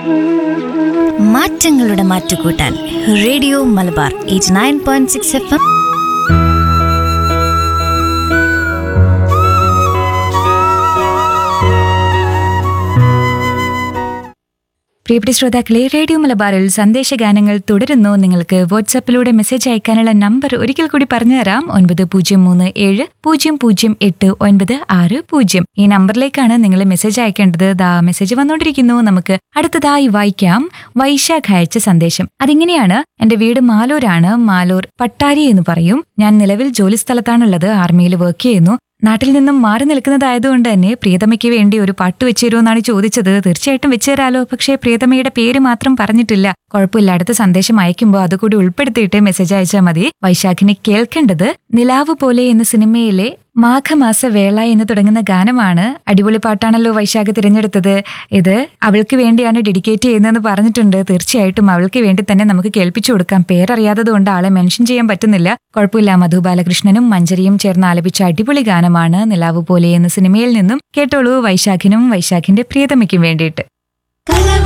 മാറ്റങ്ങളുടെ മാറ്റുകൂട്ടാൻ radio Malabar eight nine point six F M പ്രിയപ്പെട്ട ശ്രോതാക്കളെ റേഡിയോ മലബാറിൽ സന്ദേശഗാനങ്ങൾ തുടരുന്നു നിങ്ങൾക്ക് വാട്സാപ്പിലൂടെ മെസ്സേജ് അയക്കാനുള്ള നമ്പർ ഒരിക്കൽ കൂടി പറഞ്ഞുതരാം ഒൻപത് പൂജ്യം മൂന്ന് ഏഴ് പൂജ്യം പൂജ്യം എട്ട് ഒൻപത് ആറ് പൂജ്യം ഈ നമ്പറിലേക്കാണ് നിങ്ങൾ മെസ്സേജ് അയക്കേണ്ടത് ദാ മെസ്സേജ് വന്നുകൊണ്ടിരിക്കുന്നു നമുക്ക് അടുത്തതായി വായിക്കാം വൈശാഖ് അയച്ച സന്ദേശം അതിങ്ങനെയാണ് എന്റെ വീട് മാലൂരാണ് മാലൂർ പട്ടാരി എന്ന് പറയും ഞാൻ നിലവിൽ ജോലി സ്ഥലത്താണുള്ളത് ആർമിയിൽ വർക്ക് ചെയ്യുന്നു നാട്ടിൽ നിന്നും മാറി നിൽക്കുന്നതായതുകൊണ്ട് തന്നെ പ്രിയതമയ്ക്ക് വേണ്ടി ഒരു പാട്ട് വെച്ചുതരുമെന്നാണ് ചോദിച്ചത് തീർച്ചയായിട്ടും വെച്ചുതരാലോ പക്ഷേ പ്രിയതമയുടെ പേര് മാത്രം പറഞ്ഞിട്ടില്ല കുഴപ്പമില്ല അടുത്ത സന്ദേശം അയക്കുമ്പോൾ അതുകൂടി ഉൾപ്പെടുത്തിയിട്ട് മെസ്സേജ് അയച്ചാൽ മതി വൈശാഖിനെ കേൾക്കേണ്ടത് നിലാവ് പോലെ എന്ന സിനിമയിലെ മാഘമാസ വേള എന്ന് തുടങ്ങുന്ന ഗാനമാണ് അടിപൊളി പാട്ടാണല്ലോ വൈശാഖ് തിരഞ്ഞെടുത്തത് ഇത് അവൾക്ക് വേണ്ടിയാണ് ഡെഡിക്കേറ്റ് ചെയ്യുന്നതെന്ന് പറഞ്ഞിട്ടുണ്ട് തീർച്ചയായിട്ടും അവൾക്ക് വേണ്ടി തന്നെ നമുക്ക് കേൾപ്പിച്ചു കൊടുക്കാം പേരറിയാത്തത് കൊണ്ട് ആളെ മെൻഷൻ ചെയ്യാൻ പറ്റുന്നില്ല കുഴപ്പമില്ല മധു ബാലകൃഷ്ണനും മഞ്ജരിയും ചേർന്ന് ആലപിച്ച അടിപൊളി ഗാനമാണ് നിലാവ് പോലെ എന്ന സിനിമയിൽ നിന്നും കേട്ടോളൂ വൈശാഖിനും വൈശാഖിന്റെ പ്രിയതമയ്ക്കും വേണ്ടിയിട്ട്